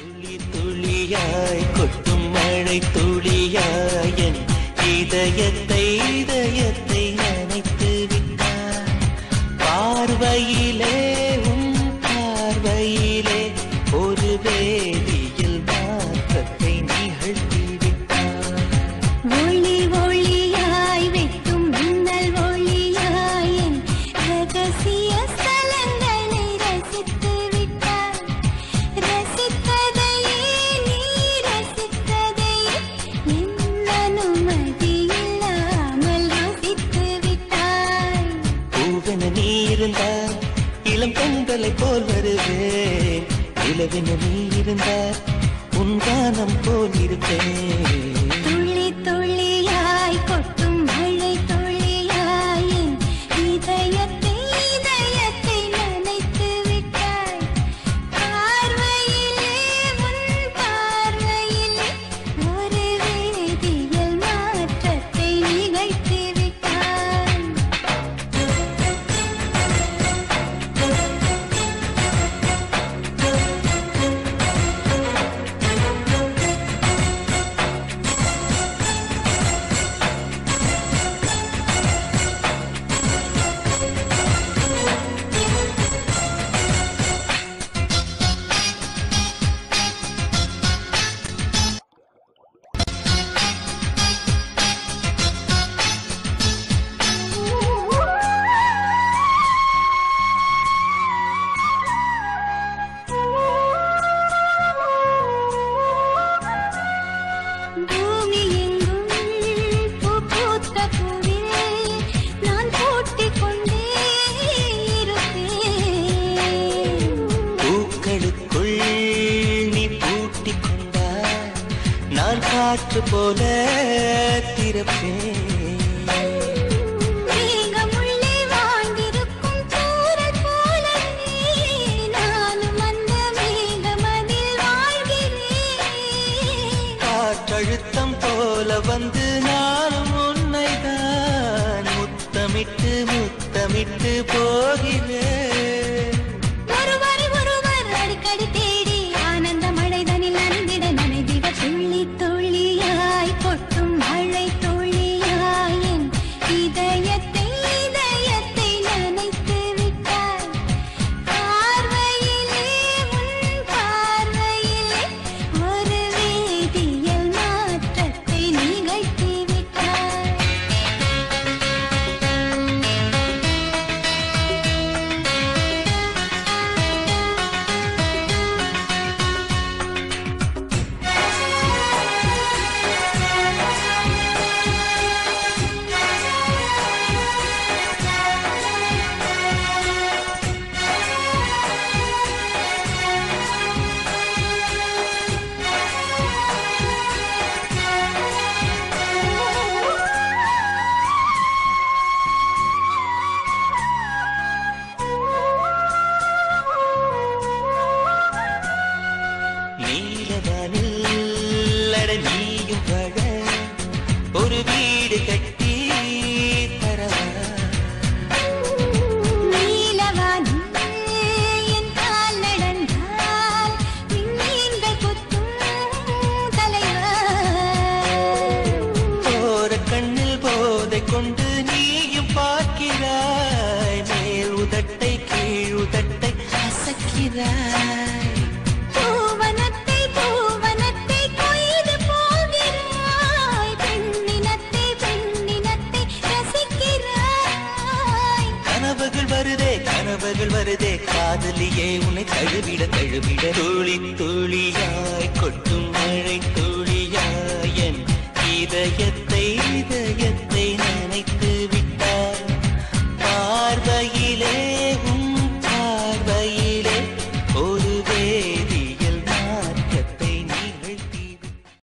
துளி துளியாய் கொட்டும் மழை துளியாய் என் இதயத்தை இதயத்தை நனைத்து விட்டாய் பார்வையிலே உன் பார்வையிலே ஒரு வேதியில் மாற்றத்தை நிகழ்த்தி விட்டாய் ஒளி ஒளியாய் வெட்டும் மின்னல் ஒளியாய் என் ரகசிய ஸ்தலங்களை ரசித்து விட்டாய் ரசித்ததையே நீ ரசித்ததையே என் அனுமதி இல்லாமல் ருசித்து விட்டாய் பூவென நீ இருந்தால் இளம் கண்களை போல் வருவேன் நிலவென நீ இருந்தால் உன் கானம் போல் இருப்பேன் துளி துளியாய் கொட்டும் மழை துளியாய் என் இதயத்தை இதயத்தை நனைத்து விட்டாய் பார்வையிலே உன் பார்வையிலே ஒரு வேதியியல் மாற்றத்தை நிகழ்த்தி விட்டாய் பூமி எங்கும் பூ பூத்த பூவில் நான் பூட்டிக் கொண்டே இருப்பேன் பூக்களுக்குள் நீ பூட்டிக் கொண்டாய் நான் காற்று போல திறப்பேன் மேகமுள்ளே வாழ்ந்திருக்கும் தூறல் போலவே நானும் அந்த மேகமதில் வாழ்கிறேன் காற்றழுத்தம் போல வந்து நானும் உன்னைதான் முத்தமிட்டு முத்தமிட்டு போகிறேன் ஒருவரை ஒருவர் அடிக்கடி தேடி ஆனந்த மழைதனில் நனைந்திட நனைந்திட துள்ளி துள்ளியாய் கொட்டும் மழை துள்ளியாய் என் இதயத்தை இதயத்தை நனைத்து விட்டாய் பார்வையிலே உன் பார்வையிலே ஒரு வேதியியல் மாற்றத்தை நிகழ்த்தி விட்டாய் நீலவானில் அட நீயும் வாழ ஒரு வீடு கட்டி தரவா நீலவானில் என் கால் நடந்தால் விண்மீன்கள் கொத்தும் தலைவா போற கண்ணில் போதை கொண்டு நீயும் பார்க்கிறாய் மேல் உதட்டை கீழ் உதட்டை அசக்கிறாய் பூவனத்தை பூவனத்தை கொய்து போகிறாய் பெண்ணினத்தை பெண்ணினத்தை ரசிக்கிறாய் கனவுகள் வருதே கனவுகள் வருதே காதலியே உன்னை தழுவிட தழுவிட துளி துளியாய் கொட்டும் மழை துளியாய் என் இதயத்தை இதயத்தை நினைத்து விட்டாய் பார்வையில்